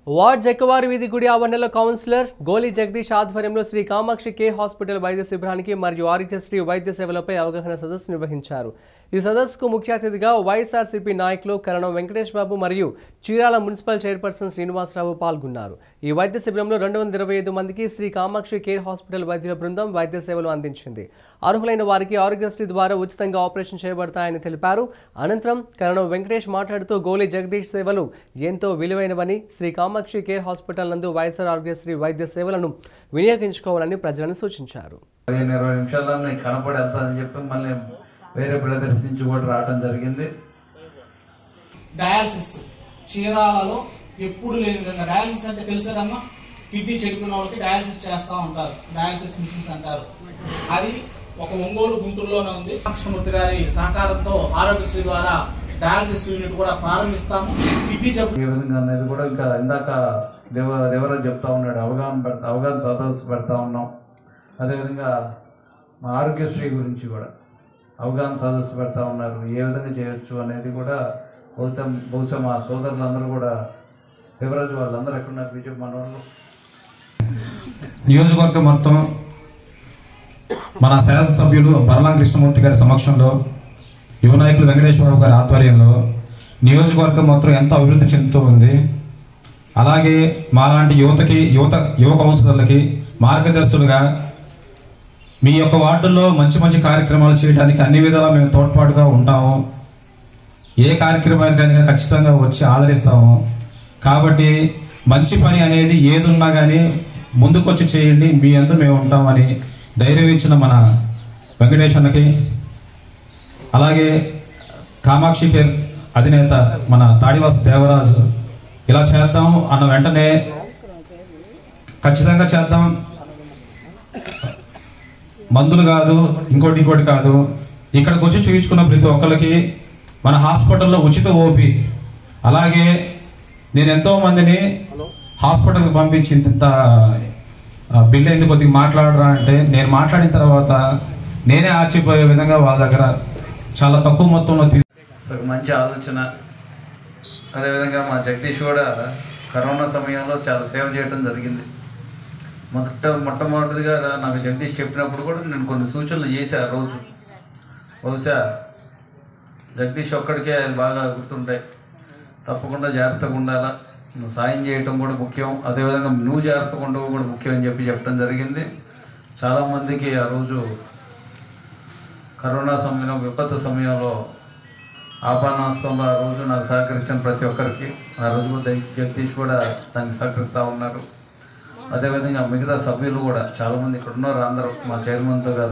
ward జక్కవారి వీధి గుడి ఆవరణలో కౌన్సిలర్ గోలి జగదీష్ ఆధ్వర్యంలో శ్రీ కామాక్షి కే హాస్పిటల్ వైద్య శిబిరానికి మరియు ఆరోగ్యశ్రీ వైద్య సేవలపై అవగాహన సదస్సు నిర్వహించారు ఈ సదస్సుకు ముఖ్య అతిథిగా వైఎస్ఆర్సీపీ నాయకులు కరణం వెంకటేష్ బాబు మరియు చీరాల మున్సిపల్ చైర్పర్సన్ శ్రీనివాసరావు పాల్గొన్నారు ఈ వైద్య శిబిరంలో రెండు వందల ఇరవై ఐదు మందికి శ్రీ కామాక్షి కేర్ హాస్పిటల్ వైద్యుల బృందం వైద్య సేవలు అందించింది అర్హులైన వారికి ఆరోగ్యశ్రీ ద్వారా ఉచితంగా ఆపరేషన్ చేయబడతాయని తెలిపారు అనంతరం కరణం వెంకటేష్ మాట్లాడుతూ గోలి జగదీష్ సేవలు ఎంతో విలువైనవని శ్రీ కామాక్షి కేర్ హాస్పిటల్ నందు వైఎస్ఆర్ ఆరోగ్యశ్రీ వైద్య సేవలను వినియోగించుకోవాలని ప్రజలను సూచించారు పదిహేను ఇరవై నిమిషాల్లో నీకు కనపడి వెళ్తానని చెప్పి మళ్ళీ వేరే బ్రదర్స్ నుంచి కూడా రావడం జరిగింది డయాలసిస్ చీరాలలో ఎప్పుడు లేని విధంగా డయాలసిస్ అంటే తెలుసు కదమ్మా కిడ్నీ చెడిపోయిన వాళ్ళకి డయాలసిస్ చేస్తూ ఉంటారు డయాలసిస్ మిషన్స్ అంటారు అది ఒక ఒంగోలు గుంటూరులోనే ఉంది కృష్ణమూర్తి గారి సహకారంతో ఆరోగ్యశ్రీ ద్వారా డయాలసిస్ యూనిట్ కూడా ప్రారంభిస్తాము కిడ్నీ జబ్బు ఏ విధంగా అనేది కూడా ఇంకా ఇందాక దేవ దేవరాజ్ చెప్తా ఉన్నాడు అవగాహన పెడతా అవగాహన సదస్సు పెడతా ఉన్నాం అదేవిధంగా మా ఆరోగ్యశ్రీ గురించి కూడా అవగాహన సదస్సు పెడతా ఉన్నారు ఏ విధంగా చేయొచ్చు అనేది కూడా బహుశా బహుశా మా సోదరులందరూ కూడా దేవరాజు వాళ్ళందరూ ఎక్కడున్నారు బీజేపీ మన వాళ్ళు నియోజకవర్గం మొత్తం మన శాసనసభ్యులు బరలాం కృష్ణమూర్తి గారి సమక్షంలో యువ నాయకులు వెంకటేశ్వరరావు గారి ఆధ్వర్యంలో నియోజకవర్గం మొత్తం ఎంతో అభివృద్ధి చెందుతూ ఉంది అలాగే మాలాంటి యువతకి యువత యువ కౌన్సిలర్లకి మార్గదర్శులుగా మీ యొక్క వార్డుల్లో మంచి మంచి కార్యక్రమాలు చేయడానికి అన్ని విధాలా మేము తోడ్పాటుగా ఉంటాము ఏ కార్యక్రమానికైనా ఖచ్చితంగా వచ్చి ఆదరిస్తాము కాబట్టి మంచి పని అనేది ఏది ఉన్నా కానీ ముందుకొచ్చి చేయండి మీ అందు మేము ఉంటామని ధైర్యం ఇచ్చిన మన వెంకటేశ్వరకి అలాగే కామాక్షి కేర్ అధినేత మన తాడివాసు దేవరాజు ఇలా చేద్దాం అన్న వెంటనే ఖచ్చితంగా చేద్దాం మందులు కాదు ఇంకోటి ఇంకోటి కాదు ఇక్కడికి వచ్చి చూయించుకున్న ప్రతి ఒక్కరికి మన హాస్పిటల్లో ఉచిత ఓపీ అలాగే నేను ఎంతో మందిని హాస్పిటల్కి పంపించి ఇంత ఆ, బిల్ ఎందుకు కొద్దిగా మాట్లాడరా అంటే నేను మాట్లాడిన తర్వాత నేనే ఆశ్చర్యపోయే విధంగా వాళ్ళ దగ్గర చాలా తక్కువ మొత్తంలో తీ సో ఒక మంచి ఆలోచన అదేవిధంగా మా జగదీష్ కూడా కరోనా సమయంలో చాలా సేవ చేయడం జరిగింది మొదట మొట్టమొదటిగా నాకు జగదీష్ చెప్పినప్పుడు కూడా నేను కొన్ని సూచనలు చేశా ఆ రోజు బహుశా జగదీష్ ఒక్కడికే అది బాగా గుర్తుంటాయి తప్పకుండా జాగ్రత్తగా ఉండాలా నువ్వు సాయం చేయటం కూడా ముఖ్యం అదేవిధంగా నువ్వు జాగ్రత్తగా ఉండవు కూడా ముఖ్యం అని చెప్పి చెప్పడం జరిగింది చాలామందికి ఆ రోజు కరోనా సమయంలో విపత్తు సమయంలో ఆపానాస్తంలో ఆ రోజు నాకు సహకరించిన ప్రతి ఒక్కరికి ఆ రోజు కూడా జగ- జగదీష్ కూడా దానికి సహకరిస్తూ ఉన్నారు అదేవిధంగా మిగతా సభ్యులు కూడా చాలామంది ఇక్కడ ఉన్నారు అందరూ మా చైర్మన్తో గారు